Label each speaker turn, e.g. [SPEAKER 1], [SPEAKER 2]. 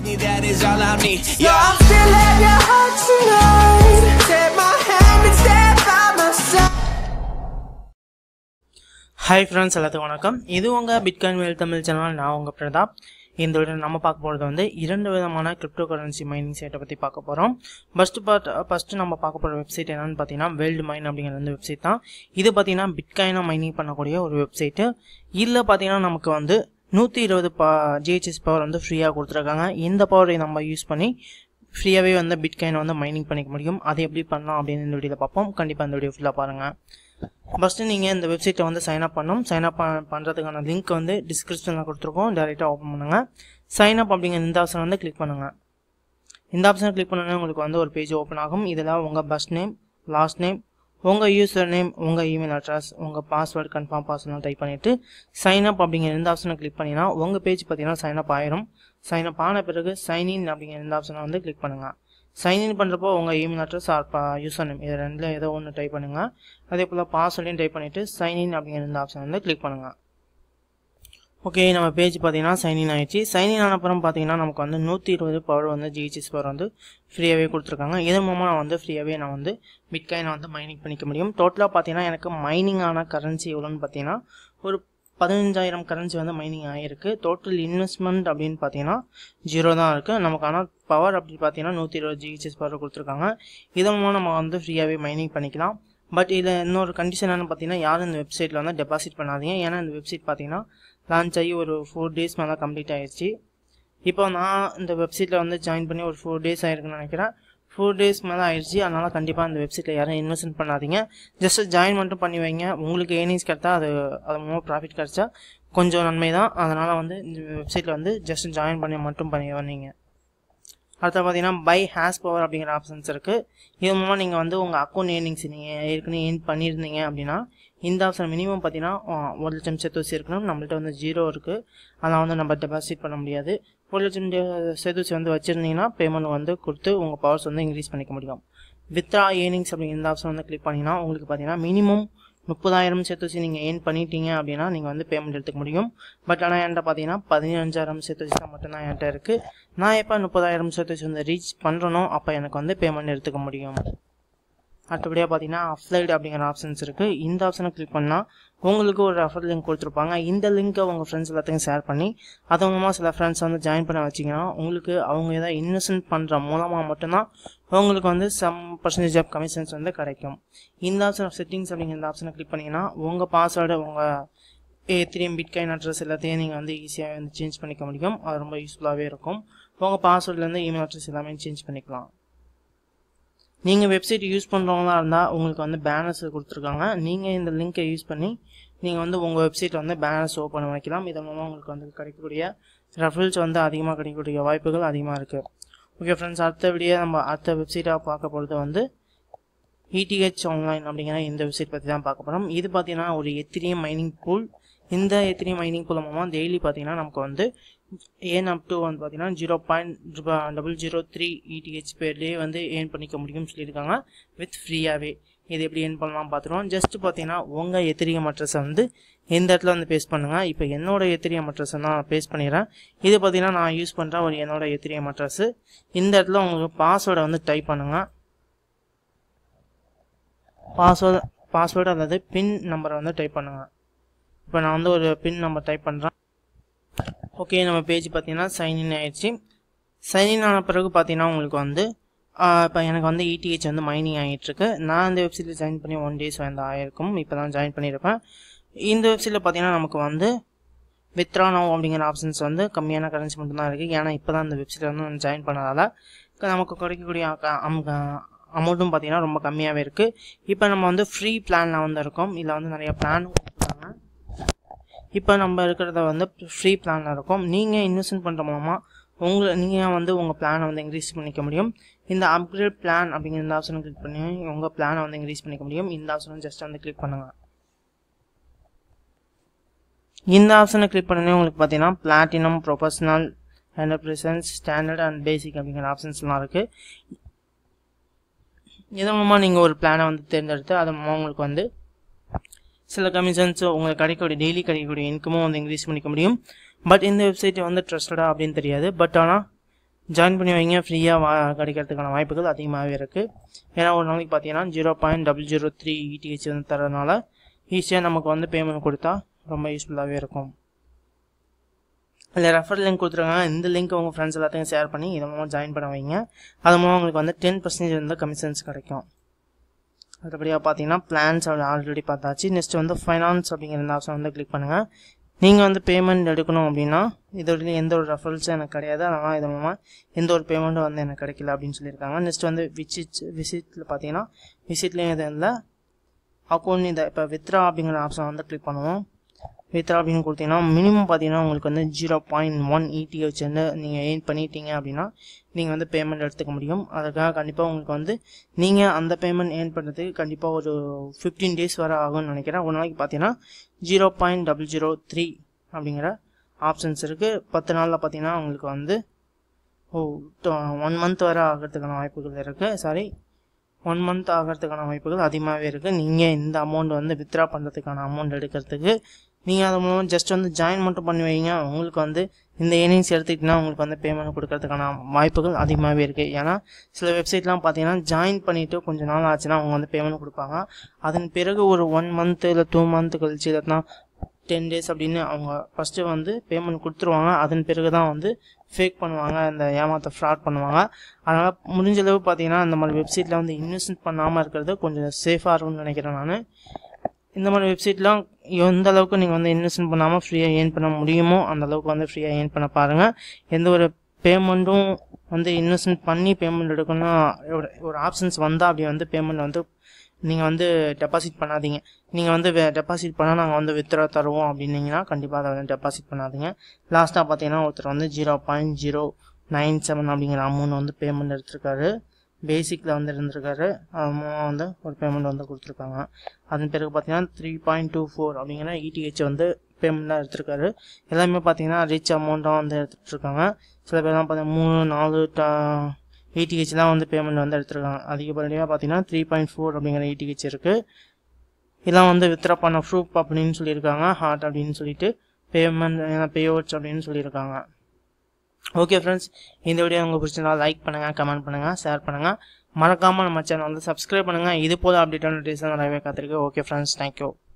[SPEAKER 1] me, that is all I need. Yeah, I'm still at your heart tonight. Take my hand and stand by my side.
[SPEAKER 2] Hi friends எல்லாத்துக்கும் வணக்கம் இது உங்கள் bitcoin வேல் Tamil channel நான் உங்கள் பிரதாப் இந்த video நம்ம பார்க்க போகிறது வந்து இரண்டு விதமான கிரிப்டோ கரன்சி மைனிங் சைட்டை பற்றி பார்க்க போகிறோம் ஃபஸ்ட்டு பார்ட் ஃபஸ்ட்டு நம்ம பார்க்க போகிற வெப்சைட் என்னன்னு பார்த்தீங்கன்னா வேல்டு மைன் அப்படிங்கிற வந்து வெப்சைட் தான் இது பார்த்தீங்கன்னா பிட்காயினை மைனிங் பண்ணக்கூடிய ஒரு வெப்சைட்டு இதில் பார்த்தீங்கன்னா நமக்கு வந்து நூற்றி இருபது பா ஜிஹெச்எஸ் பவர் வந்து ஃப்ரீயாக கொடுத்துருக்காங்க இந்த பவரை நம்ம யூஸ் பண்ணி ஃப்ரீயாகவே வந்து பிட்காயின் வந்து மைனிங் பண்ணிக்க முடியும் அதை எப்படி பண்ணலாம் அப்படின்னு இந்த வீடியோவில் பார்ப்போம் கண்டிப்பாக இந்த வீடியோ ஃபுல்லாக பாருங்கள் ஃபஸ்ட்டு நீங்கள் இந்த வெப்சைட்டை வந்து சைன் அப் பண்ணணும் சைன் அப் பண்ணுறதுக்கான லிங்க் வந்து டிஸ்கிரிப்ஷனில் கொடுத்துருக்கோம் டேரெக்டாக ஓப்பன் பண்ணுங்கள் சைன் அப் அப்படிங்கிற இந்த ஆப்ஷன் வந்து கிளிக் பண்ணுங்கள் இந்த ஆப்ஷனை கிளிக் பண்ணோன்னே உங்களுக்கு வந்து ஒரு பேஜ் ஓப்பன் ஆகும் இதில் உங்கள் ஃபஸ்ட் நேம் லாஸ்ட் நேம் உங்கள் யூசர் நேம் உங்கள் இமெயில் அட்ரஸ் உங்கள் பாஸ்வேர்டு கன்ஃபார்ம் பாஸ்வேர்ட்லாம் டைப் பண்ணிவிட்டு சைன் அப் அப்படிங்கிற இந்த ஆப்ஷனை கிளிக் பண்ணினா உங்கள் பேஜ் பார்த்தீங்கன்னா சைன் அப் ஆயிரும் சைன் அப் ஆன பிறகு சைன் இன் அப்படிங்கிற இந்த ஆப்ஷனை வந்து கிளிக் பண்ணுங்கள் சைன் இன் பண்ணுறப்போ உங்கள் email address or user name இது ரெண்டில் ஏதோ ஒன்று டைப் பண்ணுங்கள் அதே போல் பாஸ்வேர்டையும் டைப் பண்ணிவிட்டு சைன் இன் அப்படிங்கிற இந்த ஆப்ஷன் வந்து கிளிக் பண்ணுங்கள் ஓகே நம்ம பேஜ் பார்த்தீங்கன்னா சைன்இன் ஆயிடுச்சு சைன்இன் ஆன அப்புறம் பார்த்தீங்கன்னா நமக்கு வந்து நூற்றி இருபது பவர் வந்து ஜிஹெச்எஸ் பவர் வந்து ஃப்ரீயாகவே கொடுத்துருக்காங்க இதன் மூலமாக நான் வந்து ஃப்ரீயாகவே நான் வந்து பிட்காயினை வந்து மைனிங் பண்ணிக்க முடியும் டோட்டலாக பார்த்தீங்கன்னா எனக்கு மைனிங் ஆன கரன்சி எவ்வளோன்னு பார்த்தீங்கன்னா ஒரு பதினஞ்சாயிரம் கரன்சி வந்து மைனிங் ஆகிருக்கு டோட்டல் இன்வெஸ்ட்மெண்ட் அப்படின்னு பார்த்தீங்கன்னா ஜீரோ தான் இருக்குது நமக்கு ஆனால் பவர் அப்படி பார்த்தீங்கன்னா நூற்றி இருபது ஜிஹெச்எஸ் பவர் கொடுத்துருக்காங்க இதன் மூலம் நம்ம வந்து ஃப்ரீயாகவே மைனிங் பண்ணிக்கலாம் பட் இதில் இன்னொரு கண்டிஷன் என்னென்னு பார்த்தீங்கன்னா யாரும் இந்த வெப்சைட்டில் வந்து டெபாசிட் பண்ணாதீங்க ஏன்னா இந்த வெப்சைட் பார்த்தீங்கன்னா லான்ச் ஆகி ஒரு ஃபோர் டேஸ் மேலே கம்ப்ளீட் ஆயிடுச்சு இப்போ நான் இந்த வெப்சைட்டில் வந்து ஜாயின் பண்ணி ஒரு ஃபோர் டேஸ் ஆயிருக்குன்னு நினைக்கிறேன் ஃபோர் டேஸ் மேலே ஆயிடுச்சு அதனால் கண்டிப்பாக இந்த வெப்சைட்டில் யாரும் இன்வெஸ்ட் பண்ணாதீங்க ஜஸ்ட் ஜாயின் மட்டும் பண்ணி வைங்க உங்களுக்கு ஏர்னிங்ஸ் கிடைத்தா அது அது மூலமாக ப்ராஃபிட் கிடைச்சா கொஞ்சம் நன்மை தான் அதனால் வந்து இந்த வெப்சைட்டில் வந்து ஜஸ்ட் ஜாயின் பண்ணி மட்டும் பண்ணி வந்தீங்க அடுத்து பார்த்தீங்கன்னா பை ஹேஸ் பவர் அப்படிங்கிற ஆப்ஷன்ஸ் இருக்குது இது மூலமாக நீங்கள் வந்து உங்கள் அக்கௌண்ட் ஏர்னிங்ஸ் நீங்கள் ஏற்கனவே ஏர்ன் பண்ணியிருந்தீங்க அப்படின்னா இந்த ஆப்ஷன் மினிமம் பார்த்தீங்கன்னா ஒரு லட்சம் சேர்த்து இருக்கணும் நம்மள்ட்ட வந்து ஜீரோ இருக்குது அதனால் வந்து நம்ம டெபாசிட் பண்ண முடியாது ஒரு லட்சம் சேர்த்து வந்து வச்சுருந்தீங்கன்னா பேமெண்ட் வந்து கொடுத்து உங்கள் பவர்ஸ் வந்து இன்க்ரீஸ் பண்ணிக்க முடியும் வித்ரா ஏர்னிங்ஸ் அப்படிங்கிற இந்த ஆப்ஷன் வந்து கிளிக் பண்ணிங்கன்னா உங்களுக்கு பார்த்தீங்கன்னா மினிமம் முப்பதாயிரம் சேர்த்து நீங்கள் ஏர்ன் பண்ணிட்டீங்க அப்படின்னா நீங்கள் வந்து பேமெண்ட் எடுத்துக்க முடியும் பட் ஆனால் என்கிட்ட பார்த்தீங்கன்னா பதினஞ்சாயிரம் சேர்த்து தான் மட்டும்தான் என்கிட்ட இருக்குது நான் எப்போ முப்பதாயிரம் சேர்த்து வந்து ரீச் பண்ணுறனோ அப்போ எனக்கு வந்து பேமெண்ட் எடுத்துக்க முடியும் அடுத்தபடியாக பார்த்தீங்கன்னா அப்ளைடு அப்படிங்கிற ஆப்ஷன்ஸ் இருக்குது இந்த ஆப்ஷனை கிளிக் பண்ணால் உங்களுக்கு ஒரு ரெஃபர் லிங்க் கொடுத்துருப்பாங்க இந்த லிங்க்கை உங்கள் ஃப்ரெண்ட்ஸ் எல்லாத்தையும் ஷேர் பண்ணி அது மூலமாக சில ஃப்ரெண்ட்ஸ் வந்து ஜாயின் பண்ண வச்சிங்கன்னா உங்களுக்கு அவங்க ஏதாவது இன்வெஸ்ட்மெண்ட் பண்ணுற மூலமாக மட்டும்தான் உங்களுக்கு வந்து சம் பர்சன்டேஜ் ஆஃப் கமிஷன்ஸ் வந்து கிடைக்கும் இந்த ஆப்ஷன் ஆஃப் செட்டிங்ஸ் அப்படிங்கிற இந்த ஆப்ஷனை கிளிக் பண்ணிங்கன்னா உங்கள் பாஸ்வேர்டு உங்கள் எத்திரியம் பிட்காயின் அட்ரஸ் எல்லாத்தையும் நீங்கள் வந்து ஈஸியாக வந்து சேஞ்ச் பண்ணிக்க முடியும் அது ரொம்ப யூஸ்ஃபுல்லாகவே இருக்கும் உங்கள் பாஸ்வேர்ட்லேருந்து இமெயில் அட்ரஸ் எல்லாமே சேஞ்ச் பண்ணிக்கலாம் நீங்கள் வெப்சைட் யூஸ் பண்ணுறவங்களா இருந்தால் உங்களுக்கு வந்து பேனர்ஸ் கொடுத்துருக்காங்க நீங்கள் இந்த லிங்க்கை யூஸ் பண்ணி நீங்கள் வந்து உங்கள் வெப்சைட்டில் வந்து பேனர்ஸ் ஓப்பன் வைக்கலாம் இதன் மூலமாக உங்களுக்கு வந்து கிடைக்கக்கூடிய ரெஃபரல்ஸ் வந்து அதிகமாக கிடைக்கக்கூடிய வாய்ப்புகள் அதிகமாக இருக்குது ஓகே ஃப்ரெண்ட்ஸ் அடுத்த வீடியோ நம்ம அடுத்த வெப்சைட்டாக பார்க்க போகிறது வந்து இடிஹெச் ஆன்லைன் அப்படிங்கிற இந்த வெப்சைட் பற்றி தான் பார்க்க போகிறோம் இது பார்த்தீங்கன்னா ஒரு எத்திரியம் மைனிங் பூல் இந்த எத்திரியம் மைனிங் பூல் மூலமாக டெய்லி பார்த்தீங்கன்னா நமக்கு வந்து ஏன் அப் டு வந்து பார்த்தீங்கன்னா zero point double zero three ETH பேர்லேயே வந்து ஏர்ன் பண்ணிக்க முடியும்னு சொல்லியிருக்காங்க வித் ஃப்ரீயாகவே இது எப்படி ஏர்ன் பண்ணலாம் பார்த்துருவோம் ஜஸ்ட் பார்த்தீங்கன்னா உங்கள் எத்திரியம் அட்ரஸை வந்து இந்த இடத்துல வந்து பேஸ்ட் பண்ணுங்கள் இப்போ என்னோட எத்திரியம் அட்ரஸை நான் பேஸ்ட் பண்ணிடுறேன் இது பார்த்தீங்கன்னா நான் யூஸ் பண்ணுற ஒரு என்னோட எத்திரியம் அட்ரஸ் இந்த இடத்துல உங்களுக்கு பாஸ்வேர்டை வந்து டைப் பண்ணுங்கள் பாஸ்வேர்டு பாஸ்வேர்டு அதாவது பின் நம்பரை வந்து டைப் பண்ணுங்கள் இப்போ நான் வந்து ஒரு பின் நம்பர் டைப் பண்ணுறேன் ஓகே நம்ம பேஜ் பார்த்தீங்கன்னா சைன்இன் ஆயிடுச்சு சைன்இன் ஆன பிறகு பார்த்தீங்கன்னா உங்களுக்கு வந்து இப்போ எனக்கு வந்து இடிஹெச் வந்து மைனிங் ஆகிட்டுருக்கு நான் இந்த வெப்சைட்டில் ஜாயின் பண்ணி ஒன் டேஸ் வந்து ஆயிருக்கும் இப்போ தான் ஜாயின் பண்ணியிருப்பேன் இந்த வெப்சைட்டில் பார்த்தீங்கன்னா நமக்கு வந்து வித்ரா நோ அப்படிங்கிற ஆப்ஷன்ஸ் வந்து கம்மியான கரன்சி மட்டும்தான் இருக்குது ஏன்னா இப்போ தான் இந்த வெப்சைட்டில் வந்து நான் ஜாயின் பண்ணதால் நமக்கு கிடைக்கக்கூடிய அமௌண்ட்டும் பார்த்தீங்கன்னா ரொம்ப கம்மியாகவே இருக்குது இப்போ நம்ம வந்து ஃப்ரீ பிளானில் வந்து இருக்கோம் இதில் வந்து நிறைய பிளானும் கொடுத்துருக்காங்க இப்போ நம்ம இருக்கிறத வந்து ஃப்ரீ பிளானில் இருக்கும் நீங்கள் இன்வெஸ்ட்மெண்ட் பண்ணுற மூலமாக உங்களை நீங்கள் வந்து உங்கள் பிளானை வந்து இன்க்ரீஸ் பண்ணிக்க முடியும் இந்த அப்கிரேட் பிளான் அப்படிங்கிற இந்த ஆப்ஷனை கிளிக் பண்ணி உங்கள் பிளானை வந்து இன்க்ரீஸ் பண்ணிக்க முடியும் இந்த ஆப்ஷனை ஜஸ்ட் வந்து கிளிக் பண்ணுங்கள் இந்த ஆப்ஷனை கிளிக் பண்ணனே உங்களுக்கு பார்த்தீங்கன்னா platinum professional enterprises standard and basic அப்படிங்கிற ஆப்ஷன்ஸ்லாம் இருக்குது இதன் மூலமாக நீங்கள் ஒரு பிளானை வந்து தேர்ந்தெடுத்து அது மூலமாக உங்களுக்கு வந்து சில கமிஷன்ஸ் உங்களுக்கு கிடைக்கக்கூடிய டெய்லி கிடைக்கக்கூடிய இன்கமும் வந்து இன்க்ரீஸ் பண்ணிக்க முடியும் பட் இந்த வெப்சைட் வந்து ட்ரஸ்டடா அப்படின்னு தெரியாது பட் ஆனால் ஜாயின் பண்ணி வைங்க ஃப்ரீயாக வா கிடைக்கிறதுக்கான வாய்ப்புகள் அதிகமாகவே இருக்குது ஏன்னா ஒரு நாளைக்கு பார்த்தீங்கன்னா zero point double zero three ETH வந்து தரதுனால ஈஸியாக நமக்கு வந்து பேமெண்ட் கொடுத்தா ரொம்ப யூஸ்ஃபுல்லாகவே இருக்கும் அதில் ரெஃபர் லிங்க் கொடுத்துருக்காங்க இந்த லிங்க் உங்கள் ஃப்ரெண்ட்ஸ் எல்லாத்தையும் ஷேர் பண்ணி இது மூலமாக ஜாயின் பண்ண வைங்க அது மூலம் உங்களுக்கு வந்து டென் பர்சன்டேஜ் வந்து கமிஷன்ஸ் கிடைக்கும் அடுத்தபடியாக பார்த்தீங்கன்னா பிளான்ஸ் ஆல்ரெடி பார்த்தாச்சு நெக்ஸ்ட் வந்து ஃபைனான்ஸ் அப்படிங்கிற இந்த ஆப்ஷன் வந்து கிளிக் பண்ணுங்கள் நீங்கள் வந்து பேமெண்ட் எடுக்கணும் அப்படின்னா இதோட எந்த ஒரு ரெஃபரன்ஸும் எனக்கு கிடையாது அதனால் இது மூலமாக எந்த ஒரு பேமெண்ட்டும் வந்து எனக்கு கிடைக்கல அப்படின்னு சொல்லியிருக்காங்க நெக்ஸ்ட் வந்து விசிட் விசிட்டில் பார்த்தீங்கன்னா விசிட்லேயும் இது இல்லை அக்கௌண்ட் இந்த இப்போ வித்ரா அப்படிங்கிற ஆப்ஷன் வந்து கிளிக் பண்ணுவோம் வித்ரா அப்படின்னு கொடுத்தீங்கன்னா மினிமம் பார்த்தீங்கன்னா உங்களுக்கு வந்து ஜீரோ பாயிண்ட் ஒன் இடிஹெச் வந்து நீங்கள் எயின் பண்ணிட்டீங்க அப்படின்னா நீங்கள் வந்து பேமெண்ட் எடுத்துக்க முடியும் அதுக்காக கண்டிப்பாக உங்களுக்கு வந்து நீங்கள் அந்த பேமெண்ட் ஏர்ன் பண்ணுறதுக்கு கண்டிப்பாக ஒரு ஃபிஃப்டீன் டேஸ் வர ஆகும்னு நினைக்கிறேன் ஒரு நாளைக்கு பார்த்தீங்கன்னா zero point double zero three அப்படிங்கிற ஆப்ஷன்ஸ் இருக்குது பத்து நாளில் பார்த்தீங்கன்னா உங்களுக்கு வந்து ஓ ஒன் மந்த் வர ஆகிறதுக்கான வாய்ப்புகள் இருக்குது சாரி ஒன் மந்த் ஆகிறதுக்கான வாய்ப்புகள் அதிகமாகவே இருக்குது நீங்கள் இந்த அமௌண்ட் வந்து வித்ரா பண்ணுறதுக்கான அமௌண்ட் எடுக்கிறதுக்கு நீங்கள் அது மூலம் ஜஸ்ட் வந்து ஜாயின் மட்டும் பண்ணி வைங்க உங்களுக்கு வந்து இந்த ஏர்னிங்ஸ் எடுத்துக்கிட்டிங்கன்னா உங்களுக்கு வந்து பேமெண்ட் கொடுக்கறதுக்கான வாய்ப்புகள் அதிகமாகவே இருக்குது ஏன்னா சில வெப்சைட்லாம் பார்த்தீங்கன்னா ஜாயின் பண்ணிவிட்டு கொஞ்சம் நாள் ஆச்சுன்னா அவங்க வந்து பேமெண்ட் கொடுப்பாங்க அதன் பிறகு ஒரு ஒன் மந்த்து இல்லை டூ மந்த் கழிச்சு இல்லைனா டென் டேஸ் அப்படின்னு அவங்க ஃபஸ்ட்டு வந்து பேமெண்ட் கொடுத்துருவாங்க அதன் பிறகு தான் வந்து ஃபேக் பண்ணுவாங்க இந்த ஏமாத்த ஃப்ராட் பண்ணுவாங்க அதனால் முடிஞ்ச அளவு பார்த்தீங்கன்னா இந்த மாதிரி வெப்சைட்டில் வந்து இன்வெஸ்ட் பண்ணாமல் இருக்கிறது கொஞ்சம் சேஃபாக இருக்கும்னு நினைக்கிறேன் நான் இந்த மாதிரி வெப்சைட்லாம் எந்த அளவுக்கு நீங்கள் வந்து இன்வெஸ்ட்மெண்ட் பண்ணாமல் ஃப்ரீயாக ஏர்ன் பண்ண முடியுமோ அந்த அளவுக்கு வந்து ஃப்ரீயாக ஏர்ன் பண்ண பாருங்கள் எந்த ஒரு பேமெண்ட்டும் வந்து இன்வெஸ்ட்மெண்ட் பண்ணி பேமெண்ட் எடுக்கணும்னா ஒரு ஒரு ஆப்ஷன்ஸ் வந்தால் அப்படி வந்து பேமெண்ட் வந்து நீங்கள் வந்து டெபாசிட் பண்ணாதீங்க நீங்கள் வந்து டெபாசிட் பண்ணால் நாங்கள் வந்து வித்ரா தருவோம் அப்படின்னீங்கன்னா கண்டிப்பாக அதை வந்து டெபாசிட் பண்ணாதீங்க லாஸ்ட்டாக பார்த்தீங்கன்னா ஒருத்தர் வந்து zero point zero nine seven அப்படிங்கிற அமௌண்ட் வந்து பேமெண்ட் எடுத்திருக்காரு பேசிக்கில் வந்து இருந்திருக்காரு அது மூலம் வந்து ஒரு பேமெண்ட் வந்து கொடுத்துருக்காங்க அதன் பிறகு பார்த்தீங்கன்னா த்ரீ பாயிண்ட் டூ ஃபோர் அப்படிங்கிற இடிஹெச் வந்து பேமெண்ட்டாக எடுத்திருக்காரு எல்லாமே பார்த்தீங்கன்னா ரிச் அமௌண்ட்டாக வந்து எடுத்துகிட்டு இருக்காங்க சில பேர்லாம் பார்த்தீங்கன்னா மூணு நாலு இடிஹெச் தான் வந்து பேமெண்ட் வந்து எடுத்திருக்காங்க அதிகப்படியாக பார்த்தீங்கன்னா த்ரீ பாயிண்ட் ஃபோர் அப்படிங்கிற இடிஹெச் இருக்குது இதெல்லாம் வந்து வித்ரா பண்ண ப்ரூஃப் அப்படின்னு சொல்லியிருக்காங்க ஹார்ட் அப்படின்னு சொல்லிட்டு பேமெண்ட் பே அவுட்ஸ் அப்படின்னு சொல்லியிருக்காங்க ஓகே ஃப்ரெண்ட்ஸ் இந்த வீடியோ உங்களுக்கு பிடிச்சிருந்தா லைக் பண்ணுங்கள் கமெண்ட் பண்ணுங்கள் ஷேர் பண்ணுங்கள் மறக்காமல் நம்ம சேனல் வந்து சப்ஸ்கிரைப் பண்ணுங்கள் இது போல் அப்டேட்டான டீசன் நிறையவே காத்திருக்கு ஓகே ஃப்ரெண்ட்ஸ் தேங்க்யூ